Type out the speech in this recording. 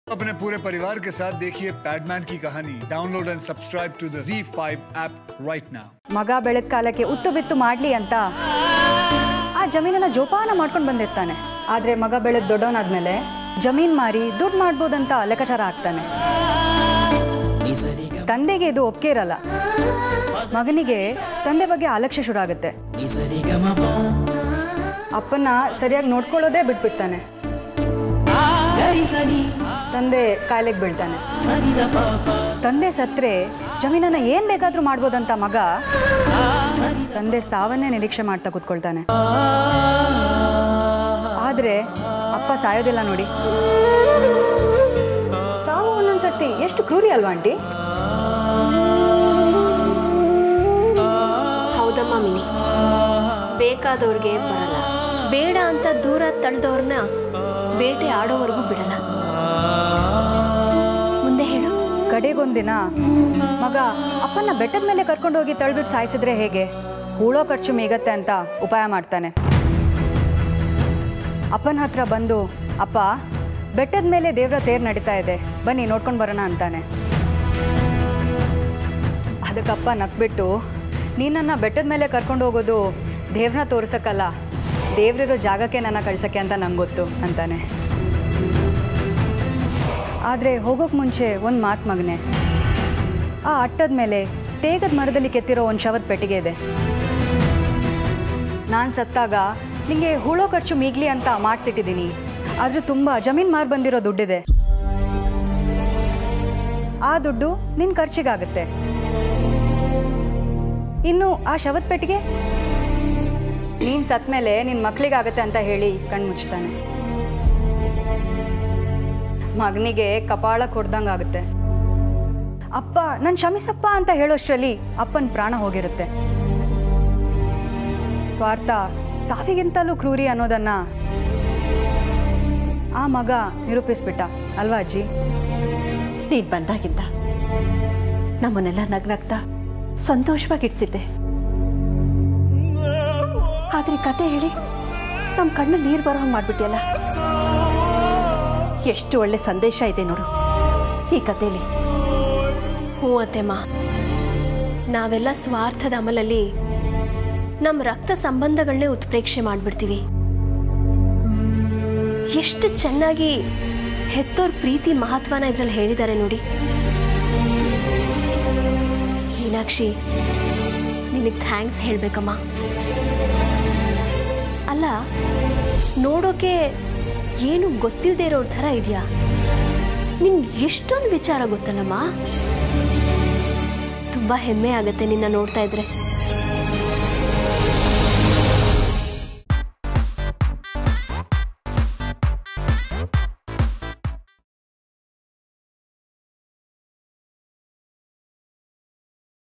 अपने पूरे परिवार के साथ देखिए पैडमैन की कहानी download and subscribe to the Z5 app right now ಮಗ ಬೆಳೆದ ಕಾಲಕ್ಕೆ ಉತ್ತು ಬಿತ್ತು ಮಾಡಲಿ ಅಂತ ಆ ಜಮೀನನ್ನ ಜೋಪಾನ ಮಾಡ್ಕೊಂಡು ಬಂದಿರ್ತಾನೆ ಆದರೆ ಮಗ ಬೆಳೆದ ದೊಡ್ಡವನಾದ್ಮೇಲೆ ಜಮೀನ್ ಮಾರಿ ದುಡ್ಡು ಮಾಡ್ಬೋದಂತ ಲೆಕ್ಕಾಚಾರ ಆಗ್ತಾನೆ ತಂದೆಗೆ ಇದು ಒಪ್ಪಿಗೆ ಇರಲ್ಲ ಮಗನಿಗೆ ತಂದೆ ಬಗ್ಗೆ ಅಲಕ್ಷ್ಯ ಶುರು ಆಗುತ್ತೆ ಅಪ್ಪನ ಸರಿಯಾಗಿ ನೋಡ್ಕೊಳ್ಳೋದೇ ಬಿಟ್ಬಿಡ್ತಾನೆ ತಂದೆ ಕಾಯಿಲೆಗೆ ಬೀಳ್ತಾನೆ ತಂದೆ ಸತ್ರೆ ಜಮೀನನ್ನ ಏನ್ ಬೇಕಾದ್ರೂ ಮಾಡ್ಬೋದಂತ ಮಗ ತಂದೆ ಸಾವನ್ನೇ ನಿರೀಕ್ಷೆ ಮಾಡ್ತಾ ಕೂತ್ಕೊಳ್ತಾನೆ ಆದ್ರೆ ಅಪ್ಪ ಸಾಯೋದಿಲ್ಲ ನೋಡಿ ಸಾವು ಒಂದೊಂದ್ಸತಿ ಎಷ್ಟು ಕ್ರೂರಿ ಅಲ್ವಾ ಆಂಟಿ ಹೌದಮ್ಮ ಮಿನಿ ಬೇಕಾದವ್ರಿಗೆ ಬರಲ್ಲ ಬೇಡ ಅಂತ ದೂರ ತಳ್ದವ್ರನ್ನ ಬೇಟೆ ಆಡೋವರೆಗೂ ಬಿಡಲ್ಲ ಮುಂದೆ ಹೇಳು ಕಡೆಗೊಂದಿನ ಮಗ ಅಪ್ಪನ ಬೆಟ್ಟದ ಮೇಲೆ ಕರ್ಕೊಂಡೋಗಿ ತಳ್ಬಿಟ್ಟು ಸಾಯಿಸಿದ್ರೆ ಹೇಗೆ ಹೂಳೋ ಖರ್ಚು ಮೀಗತ್ತೆ ಅಂತ ಉಪಾಯ ಮಾಡ್ತಾನೆ ಅಪ್ಪನ ಹತ್ರ ಬಂದು ಅಪ್ಪ ಬೆಟ್ಟದ ಮೇಲೆ ದೇವ್ರ ತೇರ್ ನಡೀತಾ ಇದೆ ಬನ್ನಿ ನೋಡ್ಕೊಂಡು ಬರೋಣ ಅಂತಾನೆ ಅದಕ್ಕಪ್ಪ ನಕ್ಬಿಟ್ಟು ನೀನನ್ನ ಬೆಟ್ಟದ ಮೇಲೆ ಕರ್ಕೊಂಡು ಹೋಗೋದು ದೇವ್ರನ್ನ ತೋರ್ಸಕ್ಕಲ್ಲ ದೇವ್ರಿರೋ ಜಾಗಕ್ಕೆ ನನ್ನ ಕಳ್ಸಕ್ಕೆ ಅಂತ ನಂಗೆ ಗೊತ್ತು ಅಂತಾನೆ ಆದರೆ ಹೋಗೋಕೆ ಮುಂಚೆ ಒಂದು ಮಾತು ಮಗನೆ ಆ ಅಟ್ಟದ ಮೇಲೆ ತೇಗದ ಮರದಲ್ಲಿ ಕೆತ್ತಿರೋ ಒಂದು ಶವದ ಪೆಟ್ಟಿಗೆ ಇದೆ ನಾನು ಸತ್ತಾಗ ನಿಂಗೆ ಹೂಳೋ ಖರ್ಚು ಮೀಗ್ಲಿ ಅಂತ ಮಾಡಿಸಿಟ್ಟಿದ್ದೀನಿ ಆದರೂ ತುಂಬ ಜಮೀನು ಮಾರು ಬಂದಿರೋ ದುಡ್ಡಿದೆ ಆ ದುಡ್ಡು ನಿನ್ನ ಖರ್ಚಿಗಾಗುತ್ತೆ ಇನ್ನು ಆ ಶವದ ಪೆಟ್ಟಿಗೆ ನೀನು ಸತ್ತ ಮೇಲೆ ನಿನ್ನ ಮಕ್ಕಳಿಗಾಗತ್ತೆ ಅಂತ ಹೇಳಿ ಕಣ್ಣು ಮುಚ್ತಾನೆ ಮಗನಿಗೆ ಕಪಾಳ ಕೊಡ್ದಂಗಾಗುತ್ತೆ ಅಪ್ಪ ನಾನು ಕ್ಷಮಿಸಪ್ಪ ಅಂತ ಹೇಳೋಷ್ಟರಲ್ಲಿ ಅಪ್ಪನ ಪ್ರಾಣ ಹೋಗಿರುತ್ತೆ ಸ್ವಾರ್ಥ ಸಾವಿಗಿಂತಲೂ ಕ್ರೂರಿ ಅನ್ನೋದನ್ನ ಆ ಮಗ ನಿರೂಪಿಸ್ಬಿಟ್ಟ ಅಲ್ವಾ ಅಜ್ಜಿ ನೀನು ಬಂದಾಗಿಂದ ನಮ್ಮನ್ನೆಲ್ಲ ನಗ್ನಗ್ತಾ ಸಂತೋಷವಾಗಿಡ್ಸಿದ್ದೆ ಆದ್ರೆ ಈ ಕತೆ ಹೇಳಿ ನಮ್ಮ ಕಣ್ಣಲ್ಲಿ ನೀರು ಬರೋ ಹಂಗೆ ಮಾಡ್ಬಿಟ್ಟಿಯಲ್ಲ ಎಷ್ಟು ಒಳ್ಳೆ ಸಂದೇಶ ಇದೆ ನೋಡು ಈ ಕಥೆಯಲ್ಲಿ ಹ್ಞೂ ಅತ್ತೆಮ್ಮ ನಾವೆಲ್ಲ ಸ್ವಾರ್ಥದ ಅಮಲಲ್ಲಿ ನಮ್ಮ ರಕ್ತ ಸಂಬಂಧಗಳನ್ನೇ ಉತ್ಪ್ರೇಕ್ಷೆ ಮಾಡಿಬಿಡ್ತೀವಿ ಎಷ್ಟು ಚೆನ್ನಾಗಿ ಹೆತ್ತೋರ್ ಪ್ರೀತಿ ಮಹತ್ವನ ಇದ್ರಲ್ಲಿ ಹೇಳಿದ್ದಾರೆ ನೋಡಿ ಮೀನಾಕ್ಷಿ ನಿನಗೆ ಥ್ಯಾಂಕ್ಸ್ ಹೇಳಬೇಕಮ್ಮ ಅಲ್ಲ ನೋಡೋಕೆ ಏನು ಗೊತ್ತಿಲ್ಲದೆ ಇರೋ ಥರ ಇದೆಯಾ ನಿನ್ ಎಷ್ಟೊಂದು ವಿಚಾರ ಗೊತ್ತಲ್ಲಮ್ಮ ತುಂಬ ಹೆಮ್ಮೆ ಆಗತ್ತೆ ನಿನ್ನ ನೋಡ್ತಾ ಇದ್ರೆ